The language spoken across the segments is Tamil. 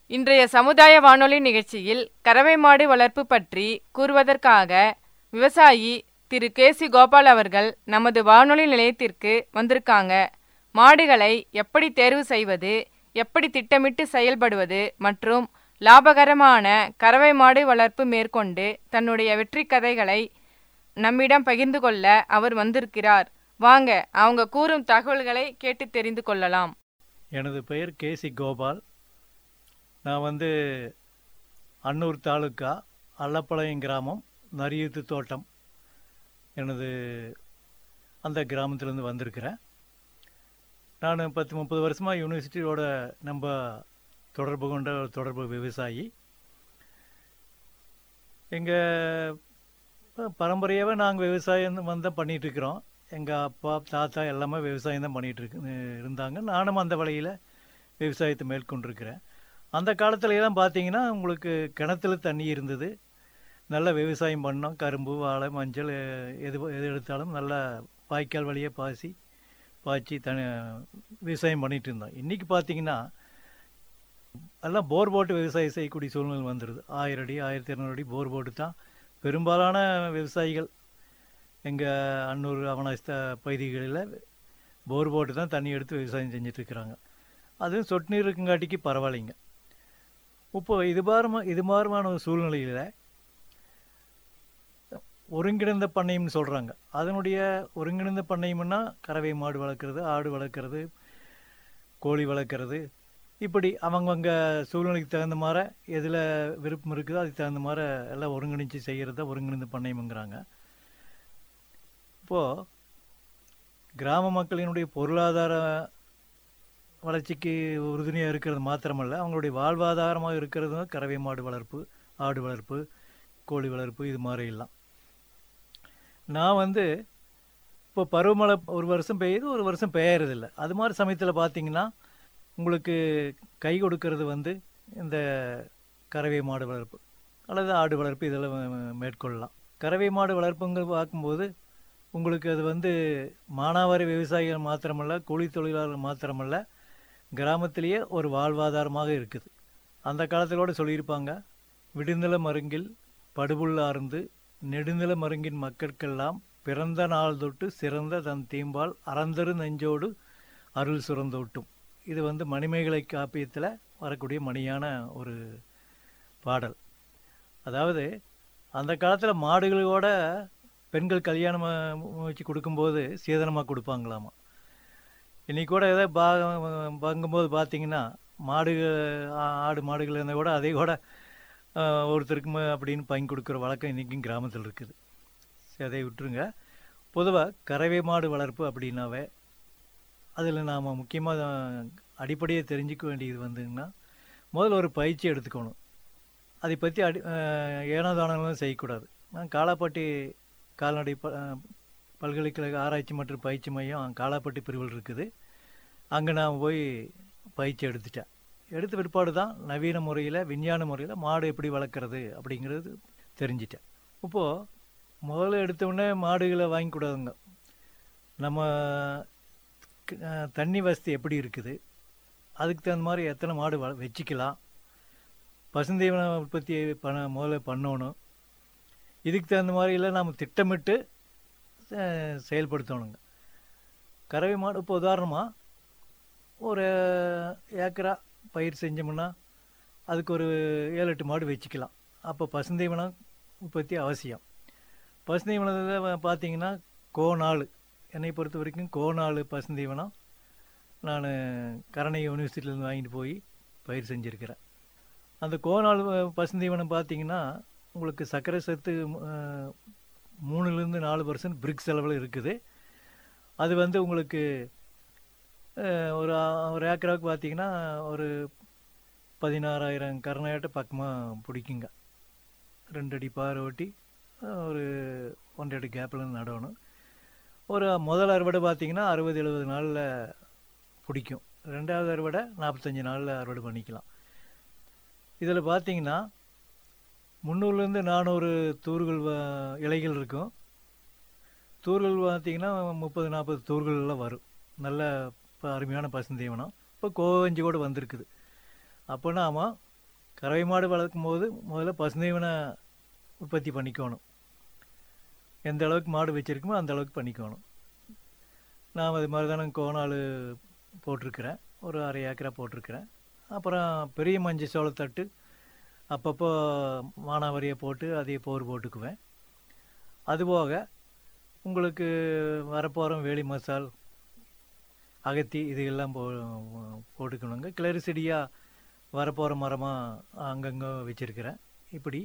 இன்றைய சமுதாய வானொலி நிகழ்ச்சியில் கறவை மாடு வளர்ப்பு பற்றி கூறுவதற்காக விவசாயி திரு கே சி கோபால் அவர்கள் நமது வானொலி நிலையத்திற்கு வந்திருக்காங்க மாடுகளை எப்படி தேர்வு செய்வது எப்படி திட்டமிட்டு செயல்படுவது மற்றும் லாபகரமான கறவை மாடு வளர்ப்பு மேற்கொண்டு தன்னுடைய வெற்றி கதைகளை நம்மிடம் பகிர்ந்து கொள்ள அவர் வந்திருக்கிறார் வாங்க அவங்க கூறும் தகவல்களை கேட்டு தெரிந்து கொள்ளலாம் எனது பெயர் கேசி கோபால் நான் வந்து அன்னூர் தாலுக்கா அல்லப்பாளையம் கிராமம் நரியூத்து தோட்டம் எனது அந்த கிராமத்திலேருந்து வந்திருக்கிறேன் நான் பத்து முப்பது வருஷமாக யூனிவர்சிட்டியோட நம்ம தொடர்பு கொண்ட ஒரு தொடர்பு விவசாயி எங்கள் பரம்பரையாகவே நாங்கள் விவசாயம் வந்து பண்ணிகிட்டு இருக்கிறோம் எங்கள் அப்பா தாத்தா எல்லாமே விவசாயம் தான் பண்ணிகிட்டு இருக்கு இருந்தாங்க நானும் அந்த வழியில் விவசாயத்தை மேற்கொண்டிருக்கிறேன் அந்த காலத்துல எல்லாம் பார்த்தீங்கன்னா உங்களுக்கு கிணத்துல தண்ணி இருந்தது நல்ல விவசாயம் பண்ணோம் கரும்பு வாழை மஞ்சள் எது எது எடுத்தாலும் நல்லா வாய்க்கால் வழியே பாசி பாய்ச்சி த விவசாயம் பண்ணிகிட்டு இருந்தோம் இன்றைக்கி பார்த்தீங்கன்னா எல்லாம் போர் போட்டு விவசாயம் செய்யக்கூடிய சூழ்நிலை வந்துடுது ஆயிரம் அடி ஆயிரத்தி இரநூறு அடி போர் போட்டு தான் பெரும்பாலான விவசாயிகள் எங்கள் அன்னூர் அவனாஸ்த பகுதிகளில் போர் போட்டு தான் தண்ணி எடுத்து விவசாயம் செஞ்சிட்ருக்குறாங்க அதுவும் சொட்டு நீர் இருக்குங்காட்டிக்கு பரவாயில்லைங்க இப்போ இது மாறுமா இது மாறுமான ஒரு சூழ்நிலையில் ஒருங்கிணைந்த பண்ணையம்னு சொல்கிறாங்க அதனுடைய ஒருங்கிணைந்த பண்ணையம்னா கறவை மாடு வளர்க்குறது ஆடு வளர்க்குறது கோழி வளர்க்குறது இப்படி அவங்கவங்க சூழ்நிலைக்கு தகுந்த மாதிரி எதில் விருப்பம் இருக்குதோ அதுக்கு தகுந்த மாதிரி எல்லாம் ஒருங்கிணைச்சு செய்கிறத ஒருங்கிணைந்த பண்ணையம்ங்கிறாங்க இப்போது கிராம மக்களினுடைய பொருளாதார வளர்ச்சிக்கு உறுதுணையாக இருக்கிறது மாத்திரமல்ல அவங்களுடைய வாழ்வாதாரமாக இருக்கிறது கறவை மாடு வளர்ப்பு ஆடு வளர்ப்பு கோழி வளர்ப்பு இது மாதிரி எல்லாம் நான் வந்து இப்போ பருவமழை ஒரு வருஷம் பெய்யுது ஒரு வருஷம் பெய்யறதில்ல அது மாதிரி சமயத்தில் பார்த்தீங்கன்னா உங்களுக்கு கை கொடுக்கறது வந்து இந்த கறவை மாடு வளர்ப்பு அல்லது ஆடு வளர்ப்பு இதெல்லாம் மேற்கொள்ளலாம் கறவை மாடு வளர்ப்புங்க பார்க்கும்போது உங்களுக்கு அது வந்து மானாவாரி விவசாயிகள் மாத்திரமல்ல கூலி தொழிலாளர்கள் மாத்திரமல்ல கிராமத்திலேயே ஒரு வாழ்வாதாரமாக இருக்குது அந்த காலத்திலோட சொல்லியிருப்பாங்க விடுநில மருங்கில் படுபுல் ஆர்ந்து நெடுநில மருங்கின் மக்களுக்கெல்லாம் பிறந்த நாள் தொட்டு சிறந்த தன் தீம்பால் அறந்தரு நெஞ்சோடு அருள் சுரந்தோட்டும் இது வந்து மணிமேகலை காப்பியத்தில் வரக்கூடிய மணியான ஒரு பாடல் அதாவது அந்த காலத்தில் மாடுகளோட பெண்கள் கல்யாணம் வச்சு கொடுக்கும்போது சீதனமாக கொடுப்பாங்களாமா இன்றைக்கி கூட எதாவது பா வாங்கும்போது பார்த்தீங்கன்னா மாடு ஆடு மாடுகள் இருந்தால் கூட அதை கூட ஒருத்தருக்கு அப்படின்னு பங்கி கொடுக்குற வழக்கம் இன்றைக்கும் கிராமத்தில் இருக்குது சரி அதை விட்டுருங்க பொதுவாக கறவை மாடு வளர்ப்பு அப்படின்னாவே அதில் நாம் முக்கியமாக அடிப்படையை தெரிஞ்சுக்க வேண்டியது வந்துங்கன்னா முதல்ல ஒரு பயிற்சி எடுத்துக்கணும் அதை பற்றி அடி ஏனோதானங்களும் செய்யக்கூடாது நான் காலாப்பட்டி கால்நடை ப பல்கலைக்கழக ஆராய்ச்சி மற்றும் பயிற்சி மையம் காலாப்பட்டி பிரிவில் இருக்குது அங்கே நான் போய் பயிற்சி எடுத்துட்டேன் எடுத்த பிற்பாடு தான் நவீன முறையில் விஞ்ஞான முறையில் மாடு எப்படி வளர்க்குறது அப்படிங்கிறது தெரிஞ்சிட்டேன் இப்போது முதல்ல எடுத்தோடனே மாடுகளை வாங்கிக்கூடாதுங்க நம்ம தண்ணி வசதி எப்படி இருக்குது அதுக்கு தகுந்த மாதிரி எத்தனை மாடு வ வச்சுக்கலாம் பசுந்தீவன உற்பத்தி பண்ண முதல்ல பண்ணணும் இதுக்கு தகுந்த மாதிரிலாம் நம்ம திட்டமிட்டு செயல்படுத்தணுங்க கறவை மாடு இப்போ உதாரணமாக ஒரு ஏக்கரா பயிர் செஞ்சோம்னா அதுக்கு ஒரு ஏழு எட்டு மாடு வச்சுக்கலாம் அப்போ பசுந்தீவனம் உற்பத்தி அவசியம் பசுந்தீவனத்தில் பார்த்தீங்கன்னா கோநாள் என்னை பொறுத்த வரைக்கும் கோநாள் பசுந்தீவனம் நான் கரணை யூனிவர்சிட்டியிலேருந்து வாங்கிட்டு போய் பயிர் செஞ்சுருக்கிறேன் அந்த கோநாள் பசுந்தீவனம் பார்த்தீங்கன்னா உங்களுக்கு சர்க்கரை சத்து மூணுலேருந்து நாலு பர்சன்ட் பிரிக்ஸ் அளவில் இருக்குது அது வந்து உங்களுக்கு ஒரு ஒரு ஏக்கராவுக்கு பார்த்தீங்கன்னா ஒரு பதினாறாயிரம் கருணையாட்ட பக்கமாக பிடிக்குங்க ரெண்டு அடி பாறை ஓட்டி ஒரு ஒன்றரை அடி கேப்பில் நடணும் ஒரு முதல் அறுவடை பார்த்தீங்கன்னா அறுபது எழுபது நாளில் பிடிக்கும் ரெண்டாவது அறுவடை நாற்பத்தஞ்சு நாளில் அறுவடை பண்ணிக்கலாம் இதில் பார்த்தீங்கன்னா முந்நூறுலேருந்து நானூறு தூர்கள் இலைகள் இருக்கும் தூர்கள் பார்த்தீங்கன்னா முப்பது நாற்பது தூர்கள்லாம் வரும் நல்ல இப்போ அருமையான பசுந்தீவனம் இப்போ கோவஞ்சி கூட வந்திருக்குது அப்போ நாம் கறவை மாடு வளர்க்கும் போது முதல்ல பசுந்தீவன உற்பத்தி பண்ணிக்கணும் எந்த அளவுக்கு மாடு வச்சுருக்குமோ அந்த அளவுக்கு பண்ணிக்கணும் நான் அது மாதிரி தானே கோணால் போட்டிருக்கிறேன் ஒரு அரை ஏக்கரா போட்டிருக்கிறேன் அப்புறம் பெரிய மஞ்சள் சோளத்தட்டு அப்பப்போ மானாவரியை போட்டு அதையே போர் போட்டுக்குவேன் அதுபோக உங்களுக்கு வரப்போகிற வேலி மசால் அகத்தி இது எல்லாம் போ போட்டுக்கணுங்க கிளறு செடியாக வரப்போகிற மரமாக அங்கங்கே வச்சுருக்கிறேன் இப்படி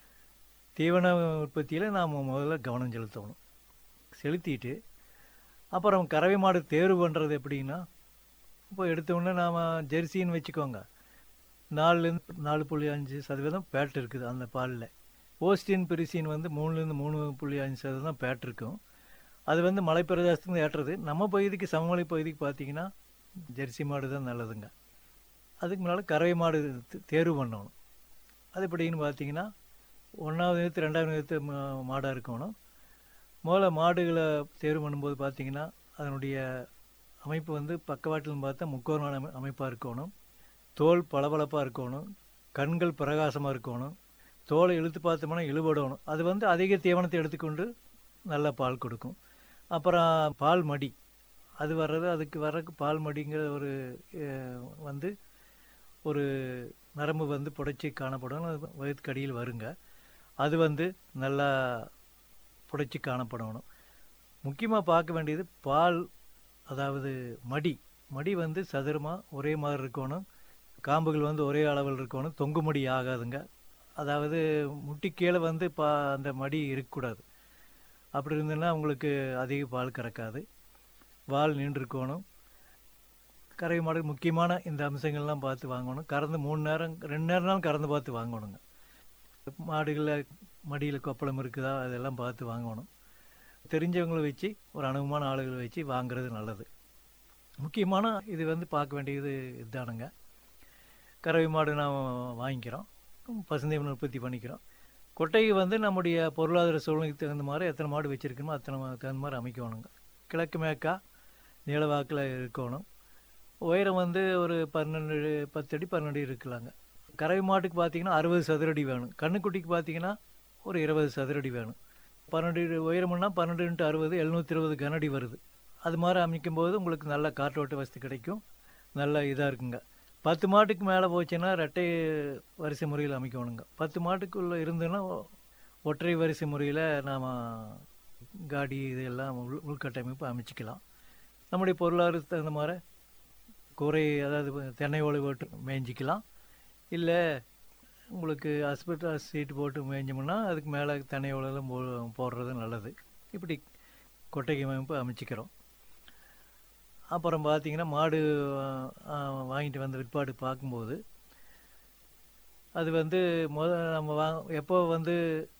தீவன உற்பத்தியில் நாம் முதல்ல கவனம் செலுத்தணும் செலுத்திட்டு அப்புறம் கறவை மாடு தேர்வு பண்ணுறது எப்படின்னா இப்போ எடுத்தோடனே நாம் ஜெர்சின்னு வச்சுக்கோங்க நாலுலேருந்து நாலு புள்ளி அஞ்சு சதவீதம் பேட் இருக்குது அந்த பாலில் ஓஸ்டின் பிரிசின் வந்து மூணுலேருந்து மூணு புள்ளி அஞ்சு சதவீதம் பேட் இருக்கும் அது வந்து மலை பிரதேசத்துக்கு ஏற்றுறது நம்ம பகுதிக்கு சமமலை பகுதிக்கு பார்த்தீங்கன்னா ஜெர்சி மாடு தான் நல்லதுங்க அதுக்கு முன்னால் கறவை மாடு தே- தேர்வு பண்ணணும் அது எப்படின்னு பார்த்தீங்கன்னா ஒன்றாவது நேரத்து ரெண்டாவது நேரத்து மாடாக இருக்கணும் முதல்ல மாடுகளை தேர்வு பண்ணும்போது பார்த்தீங்கன்னா அதனுடைய அமைப்பு வந்து பக்கவாட்டிலும் பார்த்தா முக்கோண அமை அமைப்பாக இருக்கணும் தோல் பளபளப்பாக இருக்கணும் கண்கள் பிரகாசமாக இருக்கணும் தோலை இழுத்து பார்த்தோம்னா இழுபடணும் அது வந்து அதிக தீவனத்தை எடுத்துக்கொண்டு நல்ல பால் கொடுக்கும் அப்புறம் பால் மடி அது வர்றது அதுக்கு வர்றதுக்கு பால் மடிங்கிற ஒரு அஹ், வந்து ஒரு நரம்பு வந்து புடைச்சி காணப்படும் அது வயிற்றுக்கடியில் வருங்க அது வந்து நல்லா புடைச்சி காணப்படணும் முக்கியமாக பார்க்க வேண்டியது பால் அதாவது மடி மடி வந்து சதுரமாக ஒரே மாதிரி இருக்கணும் காம்புகள் வந்து ஒரே அளவில் இருக்கணும் தொங்கு மடி ஆகாதுங்க அதாவது முட்டி கீழே வந்து பா அந்த மடி இருக்கக்கூடாது அப்படி இருந்ததுன்னா உங்களுக்கு அதிக பால் கறக்காது வால் நீண்டிருக்கணும் கறவை மாடு முக்கியமான இந்த அம்சங்கள்லாம் பார்த்து வாங்கணும் கறந்து மூணு நேரம் ரெண்டு நேரம்னாலும் கறந்து பார்த்து வாங்கணுங்க மாடுகளில் மடியில் கொப்பளம் இருக்குதா அதெல்லாம் பார்த்து வாங்கணும் தெரிஞ்சவங்களை வச்சு ஒரு அனுபவமான ஆளுகளை வச்சு வாங்குறது நல்லது முக்கியமான இது வந்து பார்க்க வேண்டியது இதுதானுங்க கறவை மாடு நாம் வாங்கிக்கிறோம் பசுந்தீவனம் உற்பத்தி பண்ணிக்கிறோம் கொட்டைக்கு வந்து நம்முடைய பொருளாதார சூழ்நிலைக்கு தகுந்த மாதிரி எத்தனை மாடு வச்சுருக்கணுமோ அத்தனை மா- தகுந்த மாதிரி அமைக்கணுங்க கிழக்கு மேற்கா நீளவாக்கில் இருக்கணும் உயரம் வந்து ஒரு பன்னெண்டு பத்தடி பன்னெண்டு இருக்கலாங்க கறவை மாட்டுக்கு பார்த்தீங்கன்னா அறுபது சதுரடி வேணும் கண்ணுக்குட்டிக்கு பார்த்தீங்கன்னா ஒரு இருபது சதுரடி வேணும் பன்னெண்டு உயரம்னா பன்னெண்டு இன்ட்டு அறுபது எழுநூற்றி இருபது கனடி வருது அது மாதிரி அமைக்கும்போது உங்களுக்கு நல்ல காற்றோட்ட வசதி கிடைக்கும் நல்ல இதாக இருக்குங்க பத்து மாட்டுக்கு மேலே போச்சுன்னா ரெட்டை வரிசை முறையில் அமைக்கணுங்க பத்து மாட்டுக்குள்ளே இருந்துன்னா ஒ- ஒற்றை வரிசை முறையில் நாம் காடி இதெல்லாம் உள் உள்கட்டமைப்பு அமைச்சிக்கலாம் நம்முடைய பொருளாதாரத்துக்கு தகுந்த மாதிரி கூரை அதாவது தென்னை ஓலை போட்டு மேய்ஞ்சிக்கலாம் இல்லை உங்களுக்கு ஹாஸ்பிட்டல் சீட்டு போட்டு மேய்ஞ்சோம்னா அதுக்கு மேலே தென்னை ஓலையெல்லாம் போ போடுறது நல்லது இப்படி கொட்டகை அமைப்பு அமைச்சிக்கிறோம் அப்புறம் பார்த்தீங்கன்னா மாடு ஆ, வாங்கிட்டு வந்த பிற்பாடு பார்க்கும்போது அது வந்து முத நம்ம வா எப்போ வந்து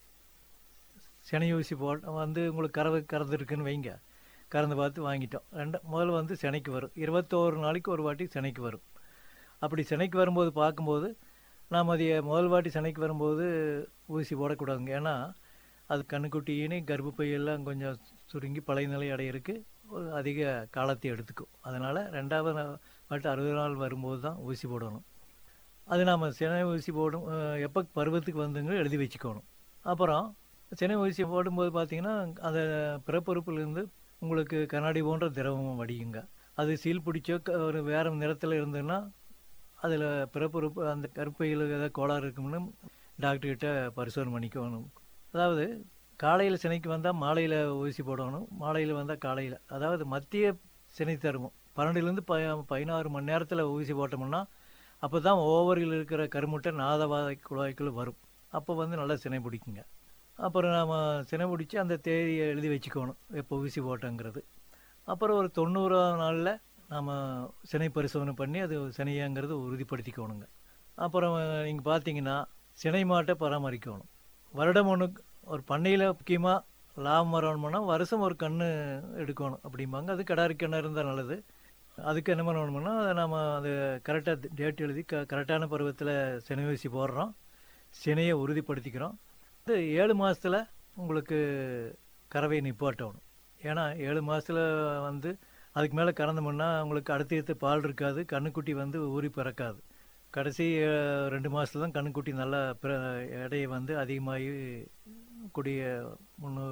சினை ஊசி போட வந்து உங்களுக்கு கறவை கறந்துருக்குன்னு வைங்க கறந்து பார்த்து வாங்கிட்டோம் ரெண்டு முதல்ல வந்து சினைக்கு வரும் இருபத்தோரு நாளைக்கு ஒரு வாட்டி சினைக்கு வரும் அப்படி சினைக்கு வரும்போது பார்க்கும்போது நாம் அதை முதல் வாட்டி சினைக்கு வரும்போது ஊசி போடக்கூடாதுங்க ஏன்னா அது கண்ணுக்குட்டியினே கர்ப்பப்பை எல்லாம் கொஞ்சம் சுருங்கி பழைய நிலை அடையிறதுக்கு ஒரு அதிக காலத்தை எடுத்துக்கும் அதனால் ரெண்டாவது நா- வாட்டி அறுபது நாள் வரும்போது தான் ஊசி போடணும் அது நாம் சினை ஊசி போடும் அஹ், எப்போ பருவத்துக்கு வந்துங்க எழுதி வச்சுக்கணும் அப்புறம் சினை ஊசி போடும்போது பார்த்தீங்கன்னா அந்த பிறப்புறுப்புலேருந்து உங்களுக்கு கண்ணாடி போன்ற திரவம் வடியுங்க அது சீல் பிடிச்சோ க- ஒரு வேறு நிறத்தில் இருந்ததுன்னா அதில் பிறப்புறுப்பு அந்த கருப்பையில் ஏதாவது கோளாறு இருக்கும்னு டாக்டர்கிட்ட பரிசோதனை பண்ணிக்கணும் அதாவது காலையில் சினைக்கு வந்தால் மாலையில் ஊசி போடணும் மாலையில் வந்தால் காலையில் அதாவது மத்திய சினை தருமம் பன்னெண்டுலேருந்து ப பதினாறு மணி நேரத்தில் ஊசி போட்டோம்னா அப்போ தான் ஓவரில் இருக்கிற கருமுட்டை நாதவாத குழாய்க்குள்ள வரும் அப்போ வந்து நல்லா சினை பிடிக்குங்க அப்புறம் நாம் சினை பிடிச்சி அந்த தேதியை எழுதி வச்சுக்கணும் எப்போ ஊசி போட்டோங்கிறது அப்புறம் ஒரு தொண்ணூறாவது நாளில் நாம் சினை பரிசோதனை பண்ணி அது சினையாங்கிறது உறுதிப்படுத்திக்கணுங்க அப்புறம் நீங்கள் பார்த்தீங்கன்னா சினை மாட்டை பராமரிக்கணும் வருடம் ஒன்று ஒரு பண்ணையில் முக்கியமாக லாபம் வரணும்னா வருஷம் ஒரு கன்று எடுக்கணும் அப்படிம்பாங்க அது கிடாரி கண்ணு இருந்தால் நல்லது அதுக்கு என்ன பண்ணணும்னா அதை நம்ம அது கரெக்டாக டேட் எழுதி க கரெக்டான பருவத்தில் சினை ஊசி போடுறோம் சினையை உறுதிப்படுத்திக்கிறோம் இது ஏழு மாதத்தில் உங்களுக்கு கறவையை நிப்பாட்டணும் ஏன்னா ஏழு மாதத்தில் வந்து அதுக்கு மேலே கறந்தோம்னா உங்களுக்கு அடுத்த பால் இருக்காது கண்ணுக்குட்டி வந்து ஊறி பிறக்காது கடைசி அஹ், ரெண்டு மாதத்துல தான் கண்ணுக்குட்டி நல்லா பிற எடையை வந்து அதிகமாகி கூடிய முன்னு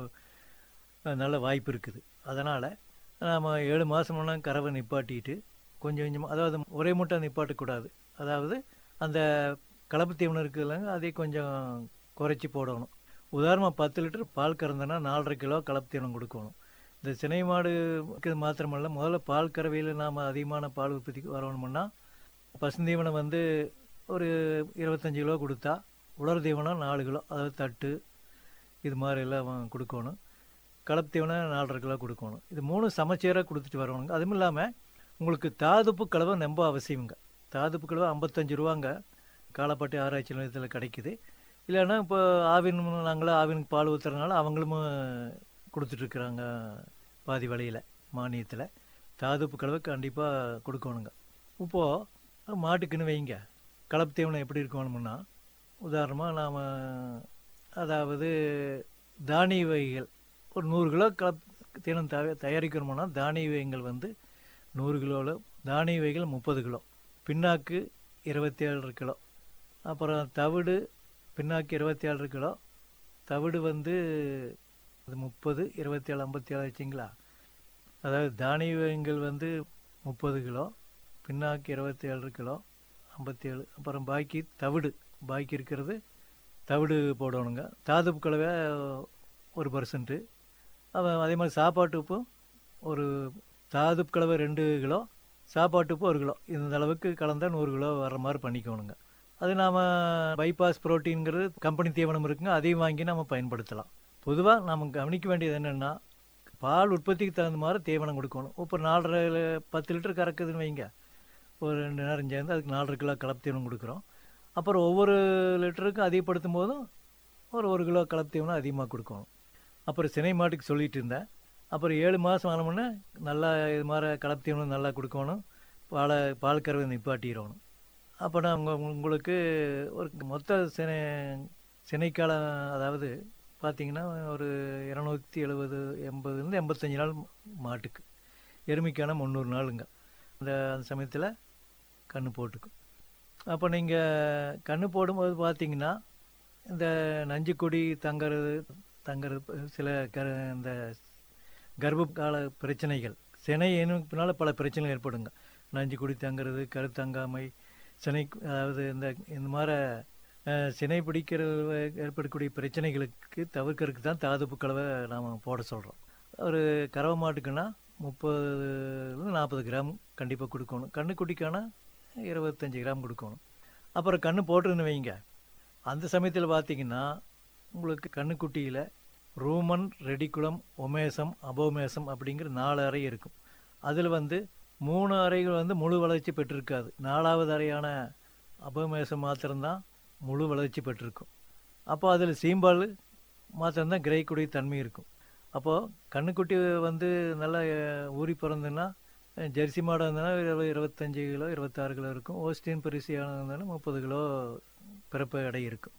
நல்ல வாய்ப்பு இருக்குது அதனால் நாம் ஏழு மாதம்னா கறவை நிப்பாட்டிட்டு கொஞ்சம் கொஞ்சமாக அதாவது ஒரே மூட்டை நிப்பாட்டக்கூடாது அதாவது அந்த கலப்பு தீவனம் இருக்குதுல்லங்க அதை கொஞ்சம் குறைச்சி போடணும் உதாரணமாக பத்து லிட்டர் பால் கறந்தனா நாலரை கிலோ கலப்பு தீவனம் கொடுக்கணும் இந்த சினை மாடு இருக்கிறது மாத்திரமல்ல முதல்ல பால் கறவையில் நாம் அதிகமான பால் உற்பத்திக்கு வரணும்னா பசுந்தீவனம் வந்து ஒரு இருபத்தஞ்சி கிலோ கொடுத்தா உலர் தீவனம் நாலு கிலோ அதாவது தட்டு இது மாதிரி எல்லாம் கொடுக்கணும் கலப்பு தீவனம் நாலரை கிலோ கொடுக்கணும் இது மூணு சமச்சீராக கொடுத்துட்டு வரணுங்க அதுவும் இல்லாமல் உங்களுக்கு தாதுப்பு கலவை ரொம்ப அவசியங்க தாதுப்பு கலவை ஐம்பத்தஞ்சு ரூபாங்க காலப்பாட்டி ஆராய்ச்சி நிலையத்தில் கிடைக்குது இல்லைன்னா இப்போ ஆவின் நாங்களும் ஆவினுக்கு பால் ஊற்றுறதுனால அவங்களும் கொடுத்துட்ருக்குறாங்க பாதி விலையில் மானியத்தில் தாதுப்பு கலவை கண்டிப்பாக கொடுக்கணுங்க இப்போது மாட்டுக்குன்னு வைங்க கலப்பு தீவனம் எப்படி இருக்கணும்னா உதாரணமாக நாம் அதாவது தானிய வகைகள் ஒரு நூறு கிலோ கலப்பு தீவனம் தய தயாரிக்கணும்னா தானிய வகைகள் வந்து நூறு கிலோவில் தானிய வகைகள் முப்பது கிலோ பின்னாக்கு இருபத்தி ஏழு கிலோ அப்புறம் தவிடு பின்னாக்கு இருபத்தி ஏழு கிலோ தவிடு வந்து அது முப்பது இருபத்தி ஏழு ஐம்பத்தி ஏழு ஆச்சுங்களா அதாவது தானிய வகைகள் வந்து முப்பது கிலோ பின்னாக்கு இருபத்தி ஏழு கிலோ ஐம்பத்தி ஏழு அப்புறம் பாக்கி தவிடு பாக்கி இருக்கிறது தவிடு போடணுங்க தாதுப்பு கலவை ஒரு பர்சன்ட்டு அதே மாதிரி சாப்பாட்டு உப்பும் ஒரு தாதுப்பு கலவை ரெண்டு கிலோ சாப்பாட்டு உப்பு ஒரு கிலோ இந்த அளவுக்கு கலந்தால் நூறு கிலோ வர்ற மாதிரி பண்ணிக்கணுங்க அது நாம் பைபாஸ் புரோட்டீன்கிறது கம்பெனி தீவனம் இருக்குங்க அதையும் வாங்கி நம்ம பயன்படுத்தலாம் பொதுவாக நம்ம கவனிக்க வேண்டியது என்னென்னா பால் உற்பத்திக்கு தகுந்த மாதிரி தீவனம் கொடுக்கணும் இப்போ நாலரை பத்து லிட்டர் கறக்குதுன்னு வைங்க ஒரு ரெண்டு நேரம் சேர்ந்து அதுக்கு நாலரை கிலோ கலப்பு தீவனம் கொடுக்குறோம் அப்புறம் ஒவ்வொரு லிட்டருக்கும் அதிகப்படுத்தும் போதும் ஒரு ஒரு கிலோ கலப்பு தீவனம் அதிகமாக கொடுக்கணும் அப்புறம் சினை மாட்டுக்கு சொல்லிட்டு இருந்தேன் அப்புறம் ஏழு மாதம் ஆனமுன்னே நல்லா இது மாதிரி கலப்பு தீவனம் நல்லா கொடுக்கணும் பாலை பால் கறவை நிப்பாட்டிடணும் அப்போ நான் உங்க உங்களுக்கு ஒரு மொத்த சினை சினைக்காலம் அதாவது பார்த்தீங்கன்னா ஒரு இரநூத்தி எழுபது எண்பதுலேருந்து எண்பத்தஞ்சு நாள் மாட்டுக்கு எருமைக்கான முந்நூறு நாளுங்க அந்த அந்த சமயத்தில் கன்று போட்டுக்கும் அப்போ நீங்கள் கன்று போடும்போது பார்த்தீங்கன்னா இந்த நஞ்சுக்கொடி தங்கிறது தங்கிறது சில க இந்த கர்ப்ப கால பிரச்சனைகள் சினை பின்னால் பல பிரச்சனைகள் ஏற்படுங்க நஞ்சு குடி தங்கிறது கருத்தங்காமை சினை அதாவது இந்த இந்த மாதிரி அஹ், சினை பிடிக்கிற ஏற்படக்கூடிய பிரச்சனைகளுக்கு தவிர்க்கறதுக்கு தான் தாதுப்பு கலவை நாம் போட சொல்கிறோம் ஒரு கறவை மாட்டுக்குன்னா முப்பதுலேருந்து நாற்பது கிராம் கண்டிப்பாக கொடுக்கணும் கண்ணுக்குட்டிக்கான இருபத்தஞ்சி கிராம் கொடுக்கணும் அப்புறம் கண்ணு போட்டுருன்னு வைங்க அந்த சமயத்தில் பார்த்தீங்கன்னா உங்களுக்கு கண்ணுக்குட்டியில் ரூமன் ரெடிகுலம் ஒமேசம் அபோமேசம் அப்படிங்கிற நாலு அறை இருக்கும் அதில் வந்து மூணு அறைகள் வந்து முழு வளர்ச்சி பெற்றிருக்காது நாலாவது அறையான அபோமேசம் மாத்திரம்தான் முழு வளர்ச்சி பெற்றிருக்கும் அப்போ அதில் சீம்பால் மாத்திரம்தான் கிரைக்கூடிய தன்மை இருக்கும் அப்போது கண்ணுக்குட்டி வந்து நல்லா அஹ், ஊறி பிறந்துன்னா அஹ், ஜெர்சி மாடாக இருந்ததுன்னா இருபது இருபத்தஞ்சி கிலோ இருபத்தாறு கிலோ இருக்கும் ஓஸ்டின் பெருசியான இருந்தாலும் முப்பது கிலோ பிறப்பு எடை இருக்கும்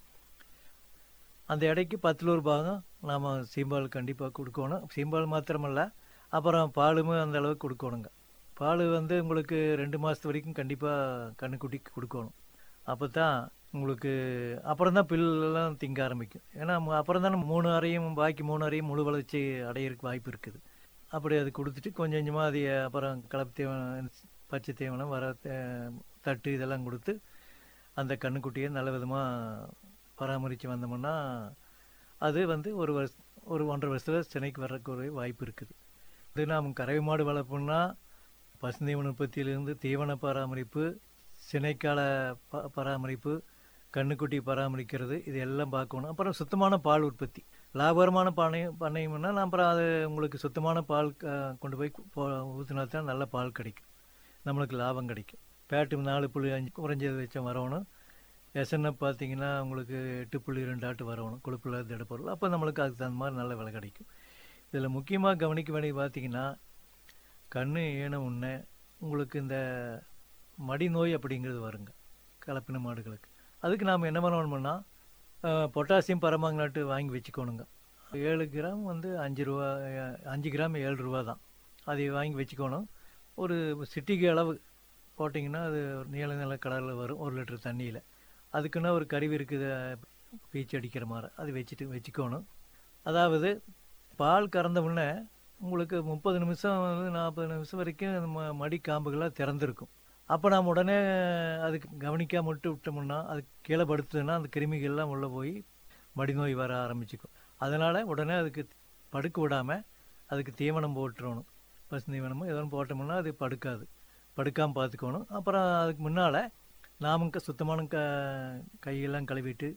அந்த எடைக்கு பத்தில் ஒரு பாகம் நாம் சீம்பால் கண்டிப்பாக கொடுக்கணும் சீம்பால் மாத்திரமல்ல அப்புறம் பாலுமே அந்த அளவுக்கு கொடுக்கணுங்க பால் வந்து உங்களுக்கு ரெண்டு மாதத்து வரைக்கும் கண்டிப்பாக கண்ணுக்குட்டிக்கு கொடுக்கணும் அப்போ தான் உங்களுக்கு அப்புறம் தான் பில்லெல்லாம் திங்க ஆரம்பிக்கும் ஏன்னா மு- அப்புறம் தானே மூணு அறையும் பாக்கி மூணு அறையும் முழு வளர்ச்சி அடையிறதுக்கு வாய்ப்பு இருக்குது அப்படி அது கொடுத்துட்டு கொஞ்சம் கொஞ்சமாக அதை அப்புறம் கலப்பு தீவனம் பச்சை தீவனம் வர தே- தட்டு இதெல்லாம் கொடுத்து அந்த கண்ணுக்குட்டியை நல்ல விதமாக பராமரித்து வந்தோம்னா அது வந்து ஒரு வருஷ ஒரு ஒன்றரை வருஷத்தில் சினைக்கு வர்றதுக்கு ஒரு வாய்ப்பு இருக்குது இது நாம் கறவை மாடு வளர்ப்போம்னா பசுந்தீவன உற்பத்தியிலிருந்து தீவன பராமரிப்பு சினைக்கால ப பராமரிப்பு கண்ணுக்குட்டி பராமரிக்கிறது இது எல்லாம் பார்க்கணும் அப்புறம் சுத்தமான பால் உற்பத்தி லாபகரமான பண்ணை பண்ணையம்னா நான் அப்புறம் அது உங்களுக்கு சுத்தமான பால் க- கொண்டு போய் போ ஊற்றினா தான் நல்ல பால் கிடைக்கும் நம்மளுக்கு லாபம் கிடைக்கும் பேட்டு நாலு புள்ளி அஞ்சு குறைஞ்சது வச்ச வரணும் எஸ்என்எஃப் பார்த்தீங்கன்னா உங்களுக்கு எட்டு புள்ளி ரெண்டு ஆட்டு வரணும் கொழுப்புல திடப்பொருள் அப்போ நம்மளுக்கு அதுக்கு தகுந்த மாதிரி நல்ல விலை கிடைக்கும் இதில் முக்கியமாக கவனிக்க வேண்டியது பார்த்தீங்கன்னா கண்ணு ஏன உடனே உங்களுக்கு இந்த மடி நோய் அப்படிங்கிறது வருங்க கலப்பின மாடுகளுக்கு அதுக்கு நாம் என்ன பண்ணணும்னா பொட்டாசியம் பரமாங்கநாட்டு வாங்கி வச்சுக்கணுங்க ஏழு கிராம் வந்து அஞ்சு ரூபா அஹ், அஞ்சு கிராம் ஏழு ரூபா தான் அதை வாங்கி வச்சுக்கணும் ஒரு சிட்டிக்கு அளவு போட்டிங்கன்னா அது ஒரு நீல நில கலரில் வரும் ஒரு லிட்டர் தண்ணியில் அதுக்குன்னு ஒரு கருவி இருக்குது பீச்சு அடிக்கிற மாதிரி அது வச்சுட்டு வச்சுக்கணும் அதாவது பால் கறந்த உடனே உங்களுக்கு முப்பது நிமிஷம் வந்து நாற்பது நிமிஷம் வரைக்கும் அந்த ம மடி காம்புகள்லாம் திறந்துருக்கும் அப்போ நாம் உடனே அதுக்கு கவனிக்காம விட்டு விட்டோம்னா அது கீழே படுத்துதுன்னா அந்த கிருமிகள்லாம் உள்ளே போய் மடி நோய் வர ஆரம்பிச்சுக்கும் அதனால் உடனே அதுக்கு படுக்க விடாமல் அதுக்கு தீவனம் போட்டுறணும் பசு தீவனமோ ஏதோ ஒன்று போட்டோம்னா அது படுக்காது படுக்காமல் பார்த்துக்கணும் அப்புறம் அதுக்கு முன்னால் நாமும் க- சுத்தமான க கையெல்லாம் கழுவிட்டு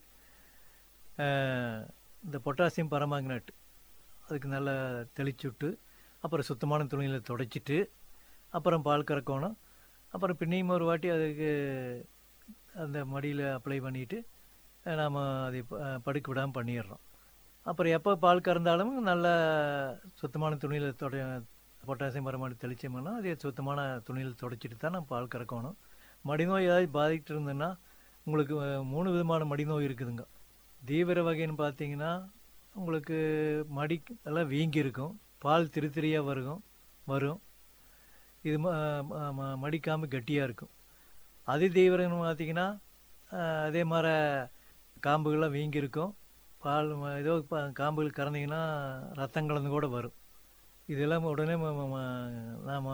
அஹ், இந்த பொட்டாசியம் பரமாங்கனேட் அதுக்கு நல்லா தெளிச்சு விட்டு அப்புறம் சுத்தமான துணியில் துடைச்சிட்டு அப்புறம் பால் கறக்கணும் அப்புறம் பின்னையும் ஒரு வாட்டி அதுக்கு அந்த மடியில் அப்ளை பண்ணிவிட்டு நாம் அதை ப- படுக்க விடாமல் பண்ணிடுறோம் அப்புறம் எப்போ பால் கறந்தாலும் நல்ல சுத்தமான துணியில் தொட பொட்டாசியம் பரமாடி தெளிச்சோம்னா அதை சுத்தமான துணியில் துடைச்சிட்டு தான் நம்ம பால் கறக்கணும் மடிநோய் ஏதாவது பாதிக்கிட்டு இருந்ததுன்னா உங்களுக்கு அஹ், மூணு விதமான மடிநோய் இருக்குதுங்க தீவிர வகைன்னு பார்த்தீங்கன்னா உங்களுக்கு மடி எல்லாம் வீங்கி இருக்கும் பால் திரு திரியாக வரும் வரும் இது ம- ம- ம- மடிக்காம கட்டியாக இருக்கும் அதி தீவிரம்னு பார்த்தீங்கன்னா அஹ், அதே மாதிரி காம்புகள்லாம் வீங்கி இருக்கும் பால் ம- ஏதோ ப- காம்புகள் கறந்தீங்கன்னா ரத்தம் கலந்து கூட வரும் இதெல்லாம் உடனே நாம்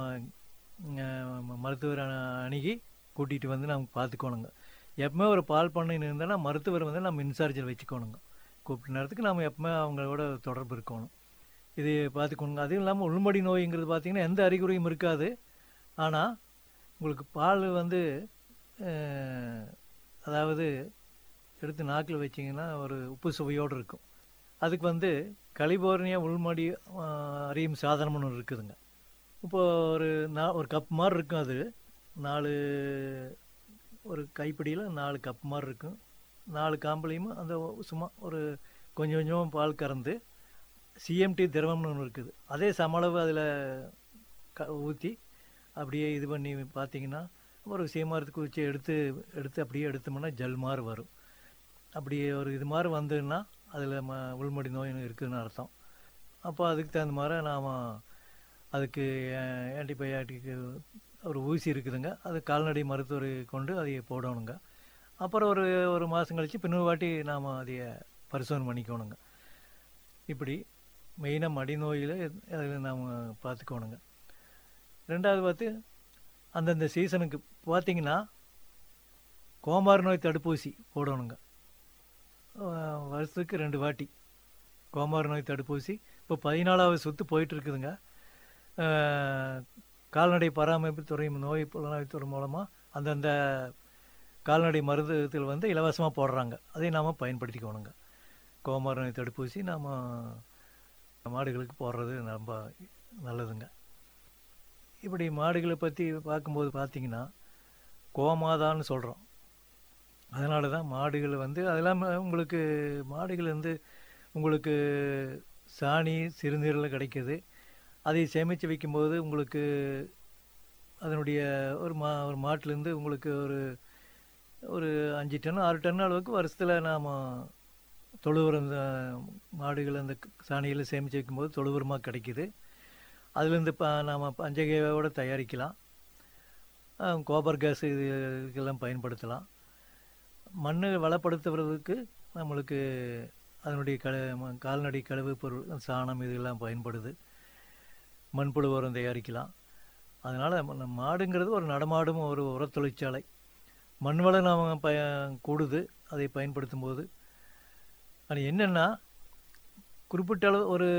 மருத்துவர் அணு- அணுகி கூட்டிகிட்டு வந்து நம்ம பார்த்துக்கோணுங்க எப்பவுமே ஒரு பால் பண்ணை இருந்தோன்னா மருத்துவர் வந்து நம்ம இன்சார்ஜில் வச்சுக்கோணுங்க கூப்பிட்ட நேரத்துக்கு நம்ம எப்பவுமே அவங்களோட தொடர்பு இருக்கணும் இது பார்த்துக்கோணுங்க அதுவும் இல்லாமல் உள்மடி நோய்ங்கிறது பார்த்தீங்கன்னா எந்த அறிகுறியும் இருக்காது ஆனால் உங்களுக்கு பால் வந்து அஹ், அதாவது எடுத்து நாக்கில் வச்சிங்கன்னா ஒரு உப்பு சுவையோடு இருக்கும் அதுக்கு வந்து கலிபோர்னியா உள்மடி அஹ், அறியும் சாதனம்னு ஒன்று இருக்குதுங்க இப்போ ஒரு நா ஒரு கப் மாதிரி இருக்கும் அது நாலு ஒரு கைப்பிடியில் நாலு கப் மாதிரி இருக்கும் நாலு காம்புலையும் அந்த சும்மா ஒரு கொஞ்சம் கொஞ்சம் பால் கறந்து சிஎம்டி திரவம்னு ஒன்று இருக்குது அதே சமளவு அதில் க ஊற்றி அப்படியே இது பண்ணி பார்த்தீங்கன்னா ஒரு சீமாரத்துக்கு வச்சு எடுத்து எடுத்து அப்படியே எடுத்தோம்னா ஜல் மாதிரி வரும் அப்படியே ஒரு இது மாதிரி வந்ததுன்னா அதில் ம உள்மடி நோய் இருக்குதுன்னு அர்த்தம் அப்போ அதுக்கு தகுந்த மாதிரி நாம் அதுக்கு ஆன்டிபயாட்டிக்கு ஒரு ஊசி இருக்குதுங்க அது கால்நடை மருத்துவர் கொண்டு அதை போடணுங்க அப்புறம் ஒரு ஒரு மாதம் கழித்து பின்னொரு வாட்டி நாம் அதை பரிசோதனை பண்ணிக்கணுங்க இப்படி மெயினாக மடி நோயில் அதில் நாம் பார்த்துக்கோணுங்க ரெண்டாவது பார்த்து அந்தந்த சீசனுக்கு பார்த்தீங்கன்னா கோமார் நோய் தடுப்பூசி போடணுங்க அஹ் வருஷத்துக்கு ரெண்டு வாட்டி கோமார் நோய் தடுப்பூசி இப்போ பதினாலாவது சுற்று போயிட்டு இருக்குதுங்க அஹ் கால்நடை பராமரிப்பு துறை நோய் புலனாய்வுத்துறை மூலமாக அந்தந்த கால்நடை மருந்துகள் வந்து இலவசமாக போடுறாங்க அதை நாம் பயன்படுத்திக்கணுங்க கோமார் நோய் தடுப்பூசி நாம் மாடுகளுக்கு போடுறது ரொம்ப நல்லதுங்க இப்படி மாடுகளை பற்றி பார்க்கும்போது பார்த்தீங்கன்னா கோமாதான்னு சொல்கிறோம் அதனால தான் மாடுகள் வந்து அதெல்லாம் உங்களுக்கு மாடுகள் வந்து உங்களுக்கு சாணி சிறுநீரில் கிடைக்கிது அதை சேமித்து வைக்கும்போது உங்களுக்கு அதனுடைய ஒரு மா ஒரு மாட்டிலேருந்து உங்களுக்கு ஒரு ஒரு அஞ்சு டன் ஆறு டன் அளவுக்கு வருஷத்தில் நாம் தொழு உரம் அஹ், மாடுகள் அந்த சாணியில் சேமித்து வைக்கும்போது தொழு உரமாக கிடைக்கிது அதுலேருந்து ப நாம் பஞ்சகையோட தயாரிக்கலாம் அஹ், கோபர் கேஸ் இது இதுக்கெல்லாம் பயன்படுத்தலாம் மண் வளப்படுத்துறதுக்கு நம்மளுக்கு அதனுடைய க ம- கால்நடை கழிவு பொருள் சாணம் இதெல்லாம் பயன்படுது மண்புழு உரம் தயாரிக்கலாம் அதனால் மாடுங்கிறது ஒரு நடமாடும் ஒரு உரத் தொழிற்சாலை மண் வளம் நாம் பய கூடுது அதை பயன்படுத்தும் போது அது என்னென்னா குறிப்பிட்ட அளவு ஒரு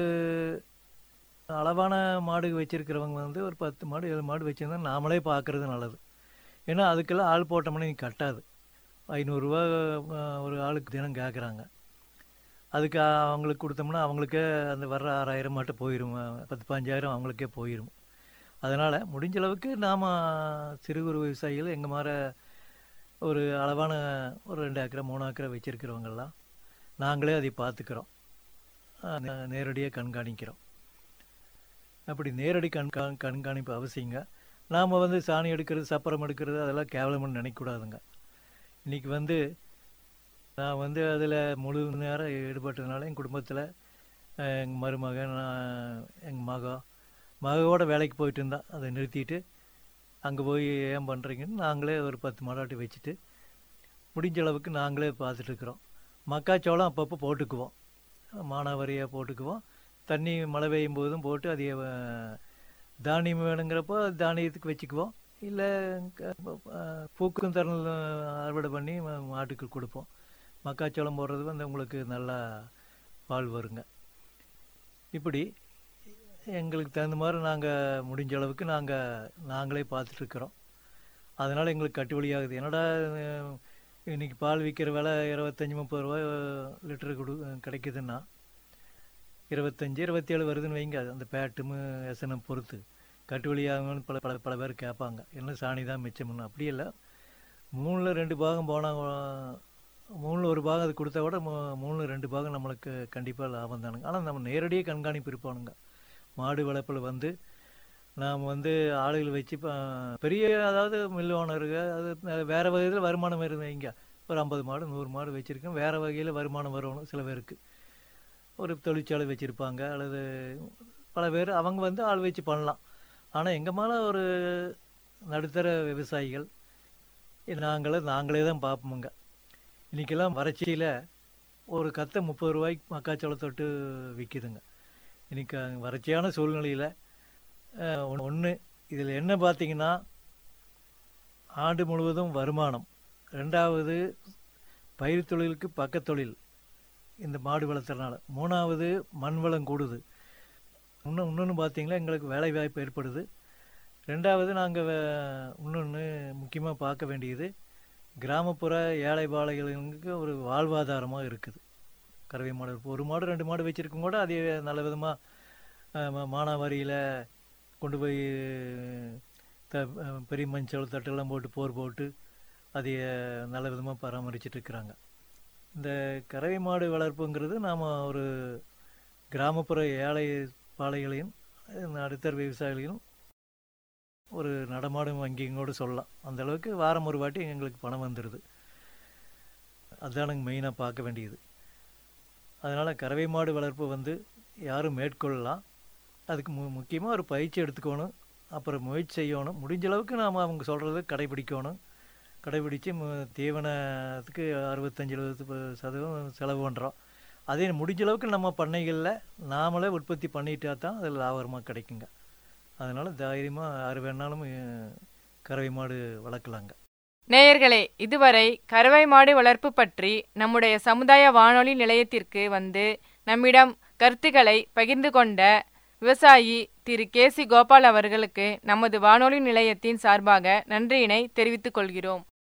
அளவான மாடு வச்சுருக்கிறவங்க வந்து ஒரு பத்து மாடு ஏழு மாடு வச்சுருந்தா நாமளே பார்க்குறது நல்லது ஏன்னா அதுக்கெல்லாம் ஆள் போட்டோம்னா நீ கட்டாது ஐநூறுரூவா ஒரு ஆளுக்கு தினம் கேட்குறாங்க அதுக்கு அவங்களுக்கு கொடுத்தோம்னா அவங்களுக்கே அந்த வர்ற ஆறாயிரம் மட்டும் போயிடும் பத்து பதினஞ்சாயிரம் அவங்களுக்கே போயிடும் அதனால் முடிஞ்ச அளவுக்கு நாம் சிறு குறு விவசாயிகள் எங்கள் மாதிரி ஒரு அளவான ஒரு ரெண்டு ஏக்கரை மூணு ஏக்கரை வச்சுருக்கிறவங்கெல்லாம் நாங்களே அதை பார்த்துக்கிறோம் நேரடியாக கண்காணிக்கிறோம் அப்படி நேரடி கண்கா கண்காணிப்பு அவசியங்க நாம் வந்து சாணி எடுக்கிறது சப்பரம் எடுக்கிறது அதெல்லாம் கேவலம்னு நினைக்கக்கூடாதுங்க இன்றைக்கி வந்து நான் வந்து அதில் முழு நேரம் ஈடுபட்டதுனால என் குடும்பத்தில் எங்கள் மருமகன் நான் எங்கள் மகன் மகவோட வேலைக்கு போயிட்டு இருந்தான் அதை நிறுத்திட்டு அங்கே போய் ஏன் பண்ணுறீங்கன்னு நாங்களே ஒரு பத்து மாடாட்டி வச்சுட்டு முடிஞ்ச அளவுக்கு நாங்களே பார்த்துட்ருக்குறோம் மக்காச்சோளம் அப்பப்போ போட்டுக்குவோம் மானாவாரியாக போட்டுக்குவோம் தண்ணி மழை பெய்யும் போதும் போட்டு அதை அஹ், தானியம் வேணுங்கிறப்போ தானியத்துக்கு வச்சுக்குவோம் இல்லை பூக்கும் தருணம் அறுவடை பண்ணி மா- மாட்டுக்கு கொடுப்போம் மக்காச்சோளம் போடுறது வந்து உங்களுக்கு நல்லா பால் வருங்க இப்படி எங்களுக்கு தகுந்த மாதிரி நாங்கள் முடிஞ்ச அளவுக்கு நாங்கள் நாங்களே பார்த்துட்ருக்குறோம் அதனால் எங்களுக்கு கட்டுப்படி ஆகுது என்னடா அஹ், இன்னைக்கு பால் விற்கிற விலை இருபத்தஞ்சி முப்பது ரூபா லிட்டரு கொடு கிடைக்குதுன்னா இருபத்தஞ்சி இருபத்தேழு வருதுன்னு வைங்க அது அந்த பேட்டும் எசனம் பொறுத்து கட்டுவலி ஆகும்னு பல பல பல பேர் கேட்பாங்க என்ன சாணி தான் மிச்சம்னு அப்படி இல்லை மூணில் ரெண்டு பாகம் போனால் மூணில் ஒரு பாகம் அது கொடுத்தா கூட மூ- மூணில் ரெண்டு பாகம் நம்மளுக்கு கண்டிப்பாக லாபம் தானுங்க ஆனால் நம்ம நேரடியாக கண்காணிப்பு இருப்பானுங்க மாடு வளர்ப்பில் வந்து நாம் வந்து ஆளுகள் வச்சு இப்போ பெரிய அதாவது மில் ஓனருங்க அது வேறு வகையில் வருமானம் இருந்தீங்க ஒரு ஐம்பது மாடு நூறு மாடு வச்சுருக்கோம் வேறு வகையில் வருமானம் வரணும் சில பேருக்கு ஒரு தொழிற்சாலை வச்சுருப்பாங்க அல்லது பல பேர் அவங்க வந்து ஆள் வச்சு பண்ணலாம் ஆனால் எங்கள் மேலே ஒரு நடுத்தர விவசாயிகள் நாங்களே நாங்களே தான் பார்ப்போமுங்க இன்றைக்கெல்லாம் வறட்சியில் ஒரு கத்தை முப்பது ரூபாய்க்கு மக்காச்சோளத்தொட்டு விற்கிதுங்க இன்னைக்கு அங்க வறட்சியான சூழ்நிலையில் ஒன்று இதில் என்ன பார்த்தீங்கன்னா ஆண்டு முழுவதும் வருமானம் ரெண்டாவது பயிர் தொழிலுக்கு பக்கத்தொழில் இந்த மாடு வளர்த்துறதுனால மூணாவது மண் வளம் கூடுது இன்னும் இன்னொன்று பார்த்தீங்கன்னா எங்களுக்கு வேலை வாய்ப்பு ஏற்படுது ரெண்டாவது நாங்கள் இன்னொன்று முக்கியமாக பார்க்க வேண்டியது கிராமப்புற ஏழை பாளைகளுக்கு ஒரு வாழ்வாதாரமாக இருக்குது கறவை மாடு இப்போ ஒரு மாடு ரெண்டு மாடு வச்சுருக்கும் கூட அதே நல்ல விதமாக மானாவாரியில் கொண்டு போய் த அஹ் பெரிய மஞ்சள் தட்டெல்லாம் போட்டு போர் போட்டு அதை நல்ல விதமாக பராமரிச்சுட்டு இருக்கிறாங்க இந்த கறவை மாடு வளர்ப்புங்கிறது நாம் ஒரு கிராமப்புற ஏழை பாளைகளையும் நடுத்தர விவசாயிகளையும் ஒரு நடமாடும் வங்கிங்கோடு சொல்லலாம் அந்த அளவுக்கு வாரம் ஒரு வாட்டி எங்களுக்கு பணம் வந்துடுது அதுதானுங்க மெயினாக பார்க்க வேண்டியது அதனால் கறவை மாடு வளர்ப்பு வந்து யாரும் மேற்கொள்ளலாம் அதுக்கு மு முக்கியமாக ஒரு பயிற்சி எடுத்துக்கணும் அப்புறம் முயற்சி செய்யணும் முடிஞ்ச அளவுக்கு நாம் அவங்க சொல்கிறத கடைபிடிக்கணும் கடைபிடித்து தீவனத்துக்கு அறுபத்தஞ்சு எழுபது ப- சதவீதம் செலவு பண்ணுறோம் அதே முடிஞ்ச அளவுக்கு நம்ம பண்ணைகளில் நாமளே உற்பத்தி பண்ணிட்டா தான் அதில் லாபகரமாக கிடைக்குங்க அதனால் தைரியமாக யார் வேணாலும் அஹ், கறவை மாடு வளர்க்கலாங்க நேயர்களே இதுவரை கறவை மாடு வளர்ப்பு பற்றி நம்முடைய சமுதாய வானொலி நிலையத்திற்கு வந்து நம்மிடம் கருத்துக்களை பகிர்ந்து கொண்ட விவசாயி திரு கே சி கோபால் அவர்களுக்கு நமது வானொலி நிலையத்தின் சார்பாக நன்றியினை தெரிவித்துக் கொள்கிறோம்